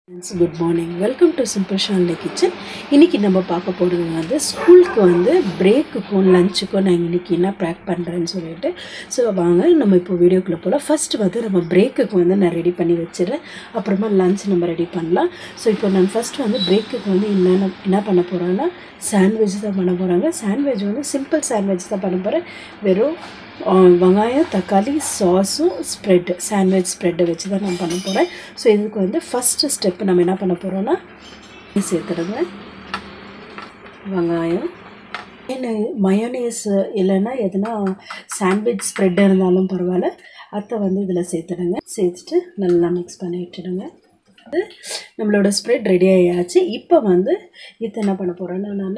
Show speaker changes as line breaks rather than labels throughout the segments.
friends good morning welcome to simple ஷான்லே kitchen இன்றைக்கி நம்ம பார்க்க போகிறது வந்து ஸ்கூலுக்கு வந்து பிரேக்குக்கும் லஞ்சுக்கும் நான் இன்றைக்கி என்ன பேக் பண்ணுறேன்னு சொல்லிட்டு ஸோ வாங்க நம்ம இப்போ வீடியோக்குள்ளே போகலாம் ஃபஸ்ட்டு வந்து நம்ம பிரேக்குக்கு வந்து நான் ரெடி பண்ணி வச்சிடுறேன் அப்புறமா லஞ்ச் நம்ம ரெடி பண்ணலாம் ஸோ இப்போ நான் ஃபஸ்ட்டு வந்து பிரேக்குக்கு வந்து என்னென்ன என்ன பண்ண போகிறேன்னா சாண்ட்விச் தான் பண்ண போகிறாங்க சாண்ட்விச் வந்து சிம்பிள் சாண்ட்விச் தான் பண்ண போகிறேன் வெறும் ஆ, வெங்காயம் தக்காளி சாஸும் ஸ்ப்ரெட் சாண்ட்விச் ஸ்ப்ரெட்டை வச்சு தான் நான் பண்ண போகிறேன் ஸோ இதுக்கு வந்து ஃபஸ்ட்டு ஸ்டெப் நம்ம என்ன பண்ண போகிறோன்னா சேர்த்துடுங்க வெங்காயம் என்ன மயோனேஸ் இல்லைன்னா எதுனா சாண்ட்விச் ஸ்ப்ரெட் இருந்தாலும் பரவாயில்ல அதை வந்து இதில் சேர்த்துடுங்க சேர்த்துட்டு நல்லா மிக்ஸ் பண்ணி விட்டுடுங்க அது நம்மளோட ஸ்ப்ரெட் ரெடி ஆகியாச்சு இப்போ வந்து இது என்ன பண்ண போகிறேன்னா நான்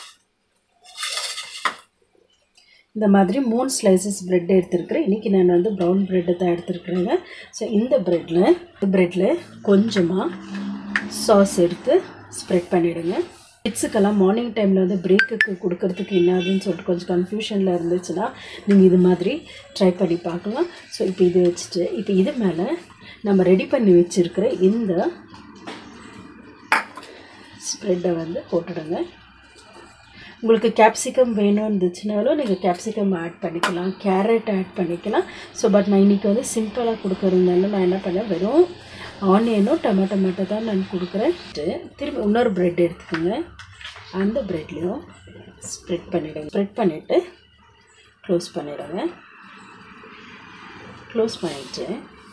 இந்த மாதிரி மூணு ஸ்லைசஸ் பிரெட் எடுத்துருக்கிறேன் இன்றைக்கி நான் வந்து ப்ரௌன் ப்ரெட்டு தான் எடுத்துருக்குறேங்க ஸோ இந்த ப்ரெட்டில் ப்ரெட்டில் கொஞ்சமாக சாஸ் எடுத்து ஸ்ப்ரெட் பண்ணிவிடுங்க கிட்ஸுக்கெல்லாம் மார்னிங் டைமில் வந்து பிரேக்குக்கு கொடுக்கறதுக்கு என்னதுன்னு சொல்லிட்டு கொஞ்சம் கன்ஃபியூஷனில் இருந்துச்சுன்னா நீங்கள் இது மாதிரி ட்ரை பண்ணி பார்க்கலாம் ஸோ இப்போ இது வச்சுட்டு இப்போ இது மேலே நம்ம ரெடி பண்ணி வச்சுருக்கிற இந்த ஸ்ப்ரெட்டை வந்து போட்டுடுங்க உங்களுக்கு கேப்சிகம் வேணும் இருந்துச்சுனாலும் நீங்கள் கேப்சிகம் ஆட் பண்ணிக்கலாம் கேரட் ஆட் பண்ணிக்கலாம் ஸோ பட் நான் இன்றைக்கி வந்து சிம்பிளாக கொடுக்கறதுனால நான் என்ன பண்ணேன் வெறும் ஆனியனும் டொமேட்டோ மட்டும் தான் நான் கொடுக்குறேன் திரும்பி இன்னொரு ப்ரெட் எடுத்துக்கோங்க அந்த ப்ரெட்லேயும் ஸ்ப்ரெட் பண்ணிவிடுங்க ஸ்ப்ரெட் பண்ணிவிட்டு க்ளோஸ் பண்ணிவிடுங்க க்ளோஸ் பண்ணிவிட்டு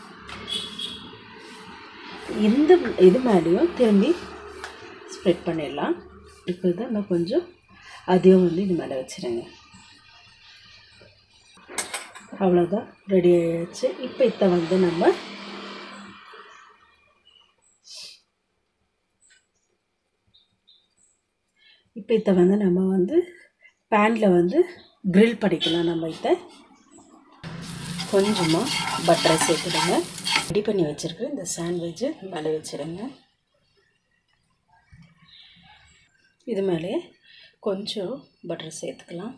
இந்த இது மேலேயும் திரும்பி ஸ்ப்ரெட் பண்ணிடலாம் இப்போ தான் நான் கொஞ்சம் அதையும் வந்து இது மேலே வச்சுருங்க அவ்வளோதான் ரெடி ஆகிடுச்சு இப்போ இதை வந்து நம்ம இப்போ இதை வந்து நம்ம வந்து பேனில் வந்து grill பண்ணிக்கலாம் நம்ம இதை கொஞ்சமாக பட்டரை சேர்த்துடுங்க ரெடி பண்ணி வச்சுருக்க இந்த சாண்ட்விட்சு மேலே வச்சுருங்க இது மேலே கொஞ்சம் பட்டர் சேர்த்துக்கலாம்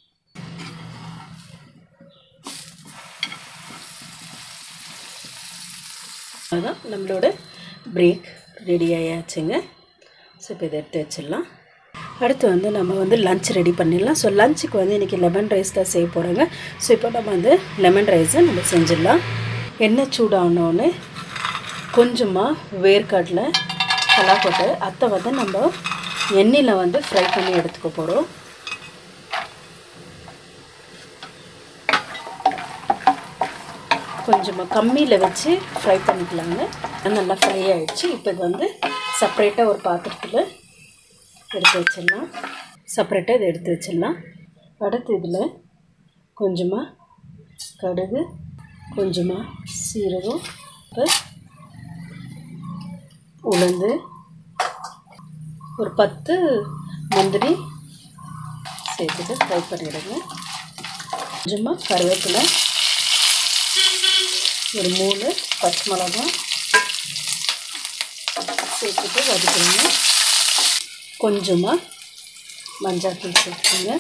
அதுதான் நம்மளோட பிரேக் ரெடி ஆயாச்சுங்க ஸோ இப்போ இதை எடுத்து வச்சிடலாம் அடுத்து வந்து நம்ம வந்து லஞ்ச் ரெடி பண்ணிடலாம் ஸோ லஞ்சுக்கு வந்து இன்றைக்கி லெமன் ரைஸ் தான் செய்ய போகிறோங்க ஸோ இப்போ நம்ம வந்து லெமன் ரைஸை நம்ம செஞ்சிடலாம் எண்ணெய் சூடானோன்னு கொஞ்சமாக வேர்க்கடலை கலாக்கொட்டை அதை வந்து நம்ம எண்ணெயில் வந்து ஃப்ரை பண்ணி எடுத்துக்க போகிறோம் கொஞ்சமாக கம்மியில் வச்சு ஃப்ரை பண்ணிக்கலாங்க அது நல்லா ஃப்ரை ஆகிடுச்சு இப்போ இது வந்து செப்பரேட்டாக ஒரு பாத்திரத்தில் எடுத்து வச்சிடலாம் செப்பரேட்டாக இதை எடுத்து வச்சிடலாம் அடுத்து இதில் கொஞ்சமாக கடுகு கொஞ்சமாக சீரகம் உளுந்து ஒரு பத்து முந்திரி சேர்த்துட்டு ஃப்ரை பண்ணிவிடுங்க கொஞ்சமாக கருவேப்பிலை ஒரு மூணு பச்சை மிளகாய் சேர்த்துட்டு வதக்குங்க கொஞ்சமாக மஞ்சள் தூள் சேர்த்துங்க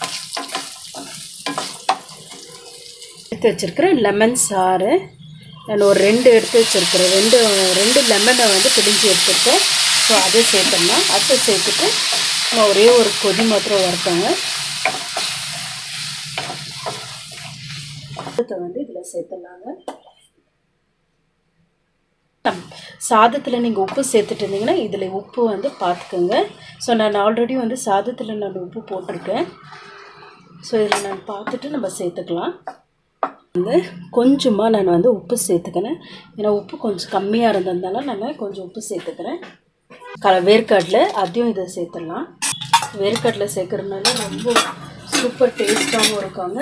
எடுத்து வச்சுருக்கிறேன் லெமன் சாறு நான் ஒரு ரெண்டு எடுத்து வச்சுருக்கிறேன் ரெண்டு ரெண்டு லெமனை வந்து பிடிஞ்சி எடுத்துருக்கேன் ஸோ அதை சேர்த்தோம்னா அதை சேர்த்துட்டு நம்ம ஒரே ஒரு கொதி மாத்திரம் வறுத்தாங்க அதை வந்து இதில் சேர்த்துடலாங்க சாதத்தில் நீங்கள் உப்பு சேர்த்துட்டு இருந்தீங்கன்னா இதில் உப்பு வந்து பார்த்துக்கோங்க ஸோ நான் ஆல்ரெடி வந்து சாதத்தில் நான் உப்பு போட்டிருக்கேன் ஸோ இதில் நான் பார்த்துட்டு நம்ம சேர்த்துக்கலாம் வந்து கொஞ்சமாக நான் வந்து உப்பு சேர்த்துக்கிறேன் ஏன்னா உப்பு கொஞ்சம் கம்மியாக இருந்ததுனால நான் கொஞ்சம் உப்பு சேர்த்துக்கிறேன் க வேர்க்கடலை அதையும் இதை சேர்த்துடலாம் வேர்க்கடலை சேர்க்குறதுனால ரொம்ப சூப்பர் டேஸ்ட்டாகவும் இருக்காங்க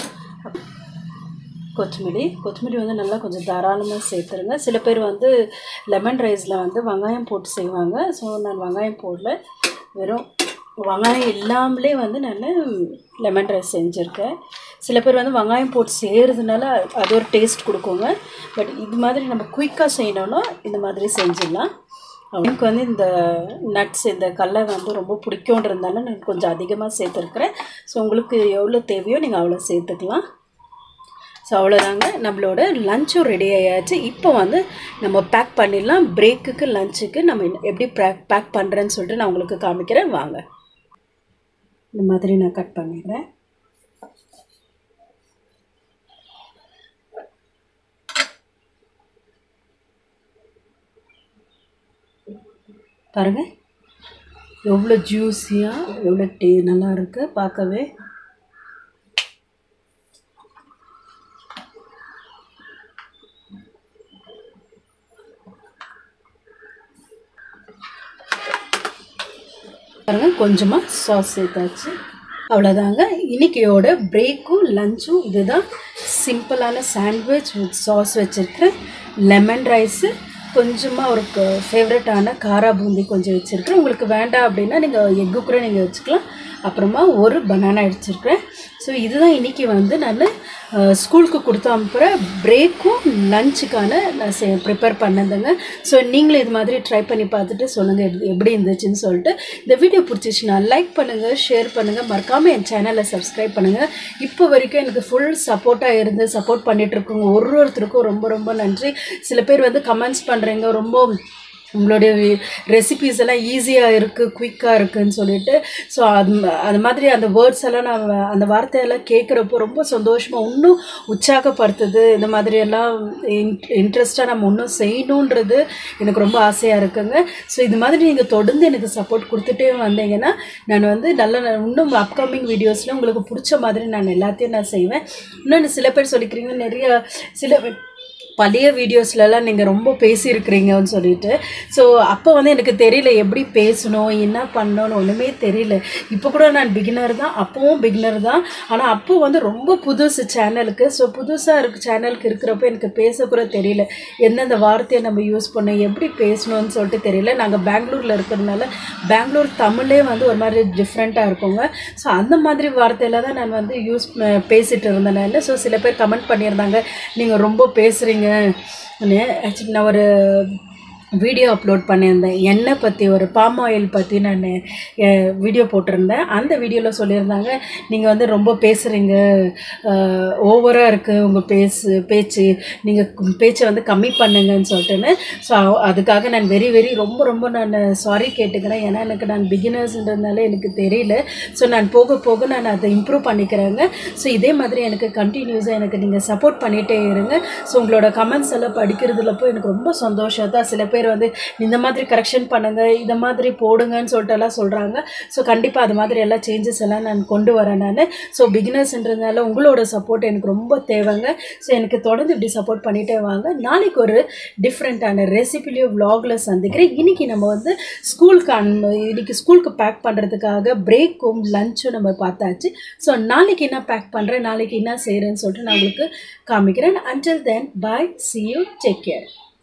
கொத்தமல்லி கொத்தமல்லி வந்து நல்லா கொஞ்சம் தாராளமாக சேர்த்துருங்க சில பேர் வந்து லெமன் ரைஸில் வந்து வெங்காயம் போட்டு செய்வாங்க ஸோ நான் வெங்காயம் போடல வெறும் வெங்காயம் இல்லாமலே வந்து நான் லெமன் ரைஸ் செஞ்சுருக்கேன் சில பேர் வந்து வெங்காயம் போட்டு செய்கிறதுனால அது ஒரு டேஸ்ட் கொடுக்குங்க பட் இது மாதிரி நம்ம குயிக்காக செய்யணும்னா இந்த மாதிரி செஞ்சிடலாம் எனக்கு வந்து இந்த நட்ஸ் இந்த கடலை வந்து ரொம்ப பிடிக்குன்றதுனால நான் கொஞ்சம் அதிகமாக சேர்த்துருக்குறேன் ஸோ உங்களுக்கு எவ்வளோ தேவையோ நீங்கள் அவ்வளோ சேர்த்துக்கலாம் ஸோ அவ்வளோதாங்க நம்மளோட லஞ்சும் ரெடி ஆயாச்சு இப்போ வந்து நம்ம பேக் பண்ணிடலாம் பிரேக்குக்கு லஞ்சுக்கு நம்ம எப்படி பேக் பேக் பண்ணுறேன்னு சொல்லிட்டு நான் உங்களுக்கு காமிக்கிறேன் வாங்க இந்த மாதிரி நான் கட் பண்ணிடுறேன் பாருங்கள் எவ்வளோ ஜூஸியாக எவ்வளோ டே நல்லா இருக்குது பார்க்கவே பாருங்க கொஞ்சமாக சாஸ் சேர்த்தாச்சு அவ்வளோதாங்க இன்னைக்கியோட பிரேக்கும் லஞ்சும் இதுதான் சிம்பிளான சாண்ட்விச் வித் சாஸ் வச்சுருக்கேன் லெமன் ரைஸு கொஞ்சமாக ஒரு ஃபேவரட்டான காரா பூந்தி கொஞ்சம் வச்சுருக்கேன் உங்களுக்கு வேண்டாம் அப்படின்னா நீங்கள் எக்கு கூட நீங்கள் வச்சுக்கலாம் அப்புறமா ஒரு பனானா வச்சுருக்கிறேன் ஸோ இதுதான் இன்றைக்கி வந்து நான் ஸ்கூலுக்கு கொடுத்து அனுப்புகிற பிரேக்கும் லஞ்சுக்கான நான் செ ப்ரிப்பேர் பண்ணதுங்க ஸோ நீங்களும் இது மாதிரி ட்ரை பண்ணி பார்த்துட்டு சொல்லுங்கள் எப்படி எப்படி இருந்துச்சுன்னு சொல்லிட்டு இந்த வீடியோ பிடிச்சிச்சுன்னா லைக் பண்ணுங்கள் ஷேர் பண்ணுங்கள் மறக்காமல் என் சேனலை சப்ஸ்கிரைப் பண்ணுங்கள் இப்போ வரைக்கும் எனக்கு ஃபுல் சப்போர்ட்டாக இருந்து சப்போர்ட் பண்ணிகிட்டு இருக்கவங்க ஒரு ஒருத்தருக்கும் ரொம்ப ரொம்ப நன்றி சில பேர் வந்து கமெண்ட்ஸ் பண்ணுறீங்க ரொம்ப உங்களுடைய ரெசிபீஸ் எல்லாம் ஈஸியாக இருக்குது குயிக்காக இருக்குதுன்னு சொல்லிட்டு ஸோ அது அது மாதிரி அந்த வேர்ட்ஸ் எல்லாம் நான் அந்த வார்த்தையெல்லாம் கேட்குறப்போ ரொம்ப சந்தோஷமாக இன்னும் உற்சாகப்படுத்துது இந்த மாதிரி எல்லாம் இன்ட்ரெஸ்ட்டாக நம்ம இன்னும் செய்யணுன்றது எனக்கு ரொம்ப ஆசையாக இருக்குங்க ஸோ இது மாதிரி நீங்கள் தொடர்ந்து எனக்கு சப்போர்ட் கொடுத்துட்டே வந்தீங்கன்னா நான் வந்து நல்ல இன்னும் அப்கமிங் வீடியோஸில் உங்களுக்கு பிடிச்ச மாதிரி நான் எல்லாத்தையும் நான் செய்வேன் இன்னொன்று சில பேர் சொல்லிக்கிறீங்க நிறைய சில பழைய வீடியோஸ்லலாம் நீங்கள் ரொம்ப பேசியிருக்கிறீங்கன்னு சொல்லிட்டு ஸோ அப்போ வந்து எனக்கு தெரியல எப்படி பேசணும் என்ன பண்ணணும்னு ஒன்றுமே தெரியல இப்போ கூட நான் பிகினர் தான் அப்போவும் பிகினர் தான் ஆனால் அப்போ வந்து ரொம்ப புதுசு சேனலுக்கு ஸோ புதுசாக இருக்கு சேனலுக்கு இருக்கிறப்ப எனக்கு பேசக்கூட தெரியல எந்தெந்த வார்த்தையை நம்ம யூஸ் பண்ணோம் எப்படி பேசணும்னு சொல்லிட்டு தெரியல நாங்கள் பெங்களூரில் இருக்கிறதுனால பெங்களூர் தமிழே வந்து ஒரு மாதிரி டிஃப்ரெண்ட்டாக இருக்குங்க ஸோ அந்த மாதிரி வார்த்தையில தான் நான் வந்து யூஸ் பேசிகிட்டு இருந்தேன் நான் ஸோ சில பேர் கமெண்ட் பண்ணியிருந்தாங்க நீங்கள் ரொம்ப பேசுகிறீங்க ஆக்சுவலி நான் ஒரு வீடியோ அப்லோட் பண்ணியிருந்தேன் எண்ணெய் பற்றி ஒரு பாம் ஆயில் பற்றி நான் வீடியோ போட்டிருந்தேன் அந்த வீடியோவில் சொல்லியிருந்தாங்க நீங்கள் வந்து ரொம்ப பேசுகிறீங்க ஓவராக இருக்குது உங்கள் பேசு பேச்சு நீங்கள் பேச்சை வந்து கம்மி பண்ணுங்கன்னு சொல்லிட்டுன்னு ஸோ அதுக்காக நான் வெரி வெரி ரொம்ப ரொம்ப நான் சாரி கேட்டுக்கிறேன் ஏன்னா எனக்கு நான் பிகினர்ஸ்ன்றதுனால எனக்கு தெரியல ஸோ நான் போக போக நான் அதை இம்ப்ரூவ் பண்ணிக்கிறேங்க ஸோ இதே மாதிரி எனக்கு கண்டினியூஸாக எனக்கு நீங்கள் சப்போர்ட் பண்ணிகிட்டே இருங்க ஸோ உங்களோட கமெண்ட்ஸ் எல்லாம் படிக்கிறதுலப்போ எனக்கு ரொம்ப சந்தோஷம் தான் சில பேர் வந்து இந்த மாதிரி கரெக்ஷன் பண்ணுங்கள் இந்த மாதிரி போடுங்கன்னு சொல்லிட்டு எல்லாம் சொல்கிறாங்க ஸோ கண்டிப்பாக அது மாதிரி எல்லாம் சேஞ்சஸ் எல்லாம் நான் கொண்டு வரேன் நான் ஸோ பிகினர்ஸ்ன்றதுனால உங்களோட சப்போர்ட் எனக்கு ரொம்ப தேவைங்க ஸோ எனக்கு தொடர்ந்து இப்படி சப்போர்ட் பண்ணிகிட்டே வாங்க நாளைக்கு ஒரு டிஃப்ரெண்ட்டான ரெசிபிலையோ விலாகில் சந்திக்கிறேன் இன்றைக்கி நம்ம வந்து ஸ்கூலுக்கு அன் இன்றைக்கி ஸ்கூலுக்கு பேக் பண்ணுறதுக்காக பிரேக்கும் லஞ்சும் நம்ம பார்த்தாச்சு ஸோ நாளைக்கு என்ன பேக் பண்ணுறேன் நாளைக்கு என்ன செய்கிறேன்னு சொல்லிட்டு நான் உங்களுக்கு காமிக்கிறேன் until then bye see you take care